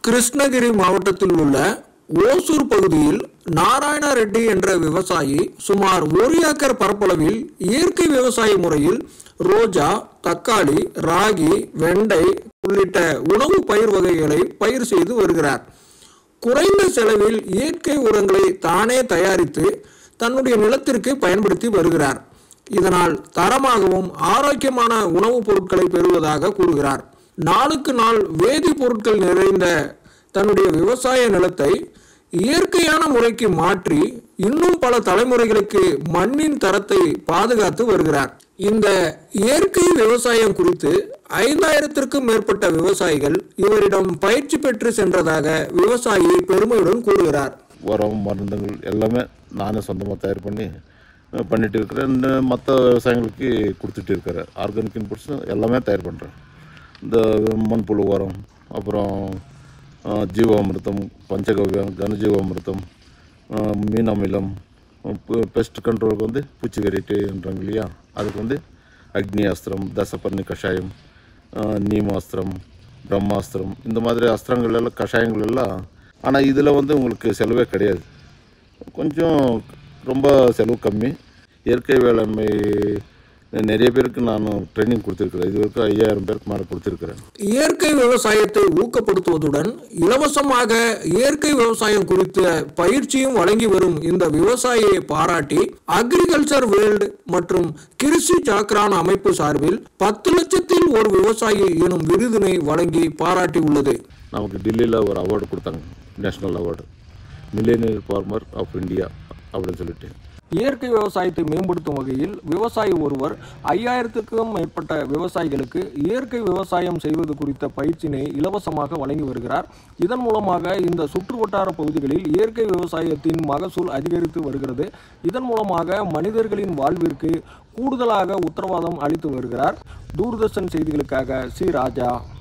கிருஷ்ணகிரி மாவட்டத்தில் உள்ள ஓசூர் பகுதியில் நாராயண ரெட்டி என்ற விவசாயி சுமார் ஒரு ஏக்கர் பரப்பளவில் இயற்கை விவசாய முறையில் ரோஜா தக்காளி ராகி வெண்டை உள்ளிட்ட உணவு பயிர் வகைகளை பயிர் செய்து வருகிறார் குறைந்த செலவில் இயற்கை உரங்களை தானே தயாரித்து தன்னுடைய நிலத்திற்கு பயன்படுத்தி வருகிறார் இதனால் தரமாகவும் ஆரோக்கியமான உணவுப் பொருட்களை பெறுவதாக கூறுகிறார் நாளுக்கு நாள் வேதிப்பொருட்கள் நிறைந்த தன்னுடைய விவசாய நிலத்தை இயற்கையான முறைக்கு மாற்றி இன்னும் பல தலைமுறைகளுக்கு மண்ணின் தரத்தை பாதுகாத்து வருகிறார் இந்த இயற்கை விவசாயம் குறித்து ஐந்தாயிரத்திற்கும் மேற்பட்ட விவசாயிகள் இவரிடம் பயிற்சி பெற்று சென்றதாக விவசாயி பெருமையுடன் கூறுகிறார் உரம் மருந்துகள் எல்லாமே நானே சொந்தமாக தயார் பண்ணி அஹ், பண்ணிட்டு இருக்கிறேன் இன்னும் மற்ற விவசாயிகளுக்கு கொடுத்துட்டு இருக்கிறேன் ஆர்கானிக் இன்புட்ஸ் எல்லாமே தயார் பண்ணுறேன் இந்த மண்புழு உரம் அப்புறம் அஹ், ஜீவாமிர்தம் பஞ்சகவ்யம் கனஜீவாமிர்தம் அஹ், மீன் அமிலம் பெஸ்ட் கண்ட்ரோலுக்கு வந்து பூச்சி வெரைட்டின்றாங்க இல்லையா அதுக்கு வந்து அக்னி அஸ்திரம் தசபர்ணி கஷாயம் அஹ், நீமாஸ்திரம் பிரம்மாஸ்திரம் இந்த மாதிரி அஸ்திரங்கள் எல்லாம் கஷாயங்கள் எல்லாம் ஆனால் இதில் வந்து உங்களுக்கு செலவே கிடையாது கொஞ்சம் ரொம்ப செலவு கம்மி இயற்கை வேளாண்மை நிறைய பேருக்கு நான் ட்ரைனிங் கொடுத்துருக்குறேன் இது வரைக்கும் ஐயாயிரம் பேருக்கு மேலே கொடுத்துருக்குறேன் இயற்கை விவசாயத்தை ஊக்கப்படுத்துவதுடன் இலவசமாக இயற்கை விவசாயம் குறித்த பயிற்சியும் வழங்கி வரும் இந்த விவசாயியை பாராட்டி அக்ரிகல்ச்சர் வேர்ல்டு மற்றும் கிருஷி ஜாக்ரான் அமைப்பு சார்பில் பத்து லட்சத்தில் ஒரு விவசாயி எனும் விருதினை வழங்கி பாராட்டி உள்ளது நமக்கு டெல்லியில் ஒரு அவார்டு கொடுத்தாங்க national award millionaire farmer of India அப்படின்னு சொல்லிட்டு இயற்கை விவசாயத்தை மேம்படுத்தும் வகையில் விவசாயி ஒருவர் ஐயாயிரத்துக்கும் மேற்பட்ட விவசாயிகளுக்கு இயற்கை விவசாயம் செய்வது குறித்த பயிற்சியினை இலவசமாக வழங்கி வருகிறார் இதன் மூலமாக இந்த சுற்றுவட்டார பகுதிகளில் இயற்கை விவசாயத்தின் மகசூல் அதிகரித்து வருகிறது இதன் மூலமாக மனிதர்களின் வாழ்விற்கு கூடுதலாக உத்தரவாதம் அளித்து வருகிறார் தூர்தர்ஷன் செய்திகளுக்காக சி ராஜா